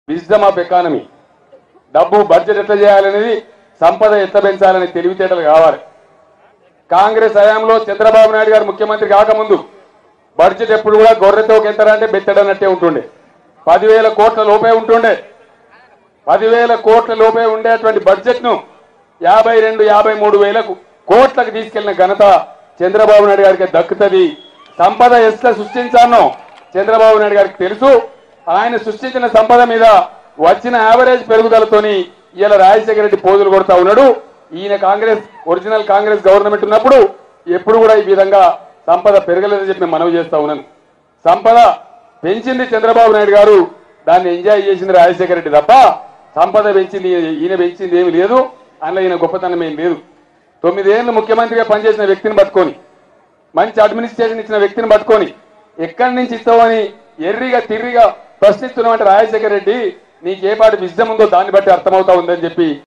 wisdom of economy డబ్బు budget ఎట్లా చేయాలనేది సంపద ఎట్లా పెంచాలని తెలివితేటలు కావాలి కాంగ్రెస్ హయాంలో చంద్రబాబు నాయుడు గారు ముఖ్యమంత్రి కాకముందు బడ్జెట్ ఎప్పుడు కూడా గొర్రెతో ఎంతరంటే బెత్తడన్నట్టే ఉంటుండే పదివేల కోట్ల లోపే ఉంటుండే పదివేల కోట్ల లోపే ఉండేటువంటి బడ్జెట్ ను యాభై రెండు యాభై మూడు వేలకు కోట్లకు తీసుకెళ్లిన ఘనత చంద్రబాబు నాయుడు గారికి దక్కుతుంది సంపద ఎట్లా సృష్టించానో చంద్రబాబు నాయుడు గారికి తెలుసు ఆయన సృష్టించిన సంపద మీద వచ్చిన యావరేజ్ పెరుగుదలతోని ఇలా రాజశేఖర రెడ్డి పోజులు కొడతా ఉన్నాడు ఈయన కాంగ్రెస్ ఒరిజినల్ కాంగ్రెస్ గవర్నమెంట్ ఉన్నప్పుడు ఎప్పుడు కూడా ఈ విధంగా సంపద పెరగలేదని చెప్పి నేను మనవి చేస్తా ఉన్నాను సంపద పెంచింది చంద్రబాబు నాయుడు గారు దాన్ని ఎంజాయ్ చేసింది రాజశేఖర రెడ్డి తప్ప సంపద పెంచింది ఈయన పెంచింది ఏమి లేదు అందులో ఈయన గొప్పతనం ఏం లేదు తొమ్మిదేళ్లు ముఖ్యమంత్రిగా పనిచేసిన వ్యక్తిని పట్టుకొని మంచి అడ్మినిస్ట్రేషన్ ఇచ్చిన వ్యక్తిని పట్టుకొని ఎక్కడి నుంచి ఇస్తావని ఎర్రిగా తిర్రిగా ప్రశ్నిస్తున్నామంటే రాజశేఖర రెడ్డి నీకు ఏ పాటి విజయం ఉందో దాన్ని బట్టి అర్థమవుతా ఉందని చెప్పి